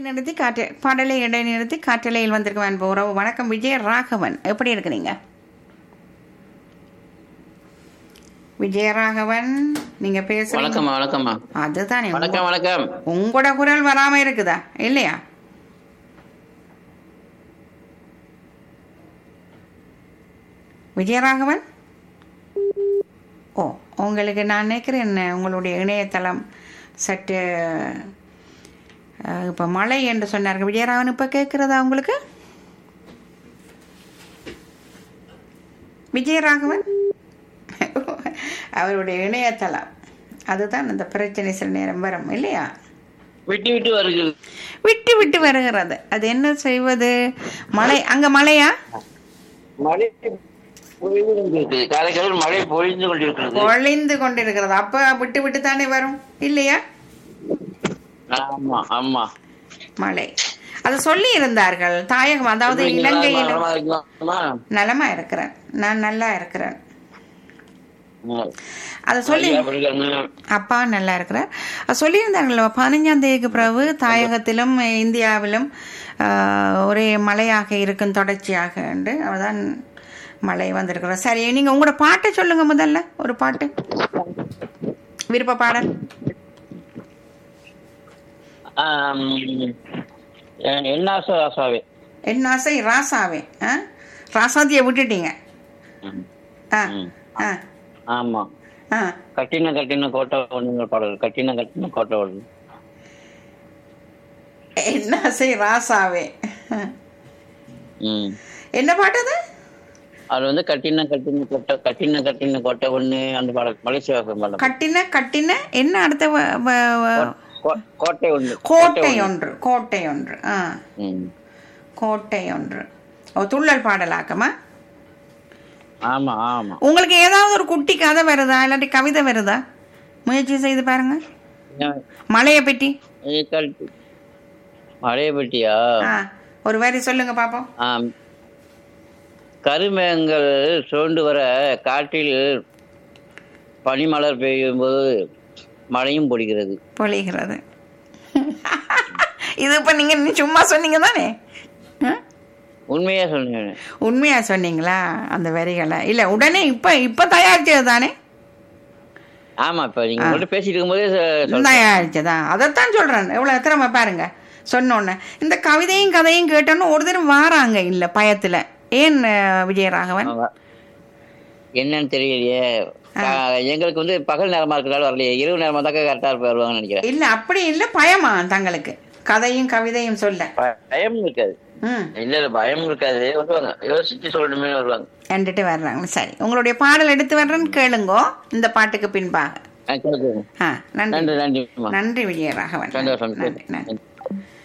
நிறுத்தி காற்று பாடலை இடைநிறுத்தி காற்றலையில் வந்திருக்க அன்பு உறவு வணக்கம் விஜய ராகவன் எப்படி இருக்கிறீங்க விஜயராகவன் நீங்க பேசுறீங்க வணக்கம்மா வணக்கம்மா அதுதானே வணக்கம் வணக்கம் உங்களோட குரல் வராம இருக்குதா இல்லையா விஜயராகவன் ஓ உங்களுக்கு நான் நினைக்கிறேன் உங்களுடைய இணையதளம் சற்று அஹ், இப்ப மழை என்று சொன்னார்கள் விஜயராகவன் இப்ப கேட்கிறதா உங்களுக்கு விஜயராகவன் அவருடைய இணையதளம் அதுதான் அந்த பிரச்சனை சில நேரம் வரும் இல்லையா விட்டு விட்டு வருகிறது விட்டு விட்டு வருகிறது அது என்ன செய்வது மழை அங்க மழையா மழை பொழிந்து கொண்டிருக்கிறது காரைக்காலில் மழை பொழிந்து கொண்டிருக்கிறது பொழிந்து கொண்டிருக்கிறது அப்ப விட்டு விட்டு தானே வரும் இல்லையா ஆமா ஆமா மழை அது சொல்லி இருந்தார்கள் தாயகம் அதாவது எப்படி நீங்க இலங்கையில் நலமா இருக்கீங்களா? நலமா இருக்கிறேன் நான் நல்லா இருக்கிறேன் ம். அதை சொல்லி ஐயா, அப்படி இருக்காங்க. அப்பா நல்லா இருக்கிறார் அது சொல்லியிருந்தாங்களோ பதினஞ்சாம் தேதிக்கு பிறகு தாயகத்திலும் இந்தியாவிலும் ஆஹ், ஒரே மழையாக இருக்கும் தொடர்ச்சியாக உண்டு அவதான் மழை வந்திருக்கிறோம் சரி நீங்க உங்களோட பாட்டை சொல்லுங்க முதல்ல ஒரு பாட்டு விருப்ப பாடல் ஆம், என் என்ன ஆசை ஆசாவே என்ன ஆசை ராசாவே ஆ ராசாத்தியை விட்டுட்டீங்க ம். ஆ ம். ஆ ஆமா ஆ கட்டின கட்டின கோட்டை ஒண்ணுங்க பாடல் கட்டின கட்டின கோட்டை ஒண்ணு என்ன ஆசை ராசாவே ம் என்ன பாட்டு அது அது வந்து கட்டின கட்டின கோட்டை கட்டின கட்டின கோட்டை ஒண்ணு அந்த பாடல் மலேசியாவுக்கு பாடல் கட்டின கட்டின என்ன அடுத்த வ- வ- வ- கோ- கோட்டை ஒண்ணு கோட்டை ஒன்று கோட்டை ஒன்று ஆ ம். கோட்டை ஒன்று ஓ துள்ளல் பாடலாக்கமா ஆமா ஆமா உங்களுக்கு ஏதாவது ஒரு குட்டி கதை வருதா இல்லாட்டி கவிதை வருதா முயற்சி செய்து பாருங்க மலையை பற்றி இது கட்டு மழைய பெட்டியா ஆ ஒரு வரி சொல்லுங்க பாப்போம் ஆம். கருமேகங்கள் சூழ்ந்து வர காற்றில் பனிமலர் பெய்யும் போது மழையும் பொழிகிறது பொழிகிறது இது இப்ப நீங்க நீ சும்மா சொன்னீங்க தானே ஆ? உண்மையா சொன்னேன் உண்மையா சொன்னீங்களா அந்த வரிகளை இல்ல உடனே இப்ப இப்ப தயாரிச்சது தானே ஆமா இப்ப நீங்க மட்டும் பேசிட்டு இருக்கும்போதே சொ- சொல்றேன். தயாரிச்சதா அதைத்தான் சொல்றேன் எவ்வளவு திறமை பாருங்க சொன்னோன்னே இந்த கவிதையும் கதையும் கேட்டோன்னு ஒரு தடவை வாராங்க இல்ல பயத்துல ஏன் அஹ், விஜயராகவன் ஆமா. என்னன்னு தெரியலையே கா- எங்களுக்கு வந்து பகல் நேரமா இருக்கிறதால வரலையே இரவு நேரமா தான் கரெக்டா வருவாங்கன்னு நினைக்கிறேன் இல்ல அப்படி இல்ல பயமா தங்களுக்கு கதையும் கவிதையும் சொல்ல ப- பயம் இருக்காது ம் இல்ல இல்ல பயம் இருக்காது வருவாங்க யோசிச்சு சொல்லணுமே வருவாங்க என்றுட்டு வர்றாங்க சரி உங்களுடைய பாடல் எடுத்து வர்றேன்னு கேளுங்கோ இந்த பாட்டுக்கு பின்பாக ஆ, கேக்குது. ஆ நன்றி நன்றி நன்றிம்மா நன்றி விஜயராகவன் சந்தோஷம் நன்றி நன்றி